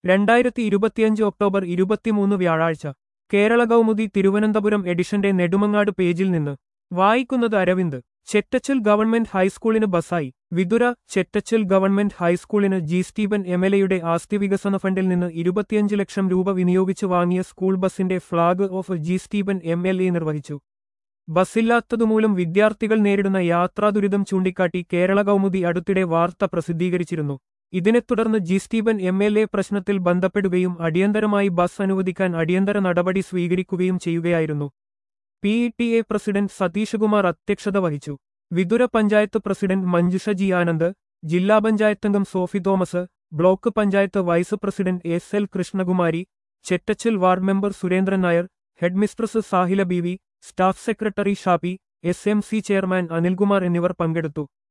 രണ്ടായിരത്തി ഇരുപത്തിയഞ്ച് ഒക്ടോബർ ഇരുപത്തിമൂന്ന് വ്യാഴാഴ്ച കേരള കൗമുദി തിരുവനന്തപുരം എഡിഷന്റെ നെടുമങ്ങാട് പേജിൽ നിന്ന് വായിക്കുന്നത് അരവിന്ദ് ചെറ്റച്ചൽ ഗവൺമെന്റ് ഹൈസ്കൂളിന് ബസായി വിതുര ചെറ്റച്ചൽ ഗവൺമെന്റ് ഹൈസ്കൂളിന് ജി സ്റ്റീവൻ എം എൽ എയുടെ ആസ്തി വികസന ഫണ്ടിൽ നിന്ന് ഇരുപത്തിയഞ്ച് ലക്ഷം രൂപ വിനിയോഗിച്ച് വാങ്ങിയ സ്കൂൾ ബസിന്റെ flag off G Stephen M L A നിർവഹിച്ചു ബസ്സില്ലാത്തതുമൂലം വിദ്യാർത്ഥികൾ നേരിടുന്ന യാത്രാദുരിതം ചൂണ്ടിക്കാട്ടി കേരള കൗമുദി അടുത്തിടെ വാർത്ത പ്രസിദ്ധീകരിച്ചിരുന്നു ഇതിനെ തുടർന്ന് G Stephen M L A പ്രശ്നത്തിൽ ബന്ധപ്പെടുകയും അടിയന്തരമായി ബസ് അനുവദിക്കാൻ അടിയന്തര നടപടി സ്വീകരിക്കുകയും ചെയ്യുകയായിരുന്നു P E T A president Satheesh Kumar അധ്യക്ഷത വഹിച്ചു വിതുര പഞ്ചായത്ത് പ്രസിഡന്റ് മഞ്ജുഷ ജി ആനന്ദ് ജില്ലാ പഞ്ചായത്തംഗം Sophy Thomas block panchayat vice president S L Krishnakumari Chettachil ward member Surendran Nair headmistress Sahila B V staff secretary Shappi S M C chairman Anilkumar എന്നിവർ പങ്കെടുത്തു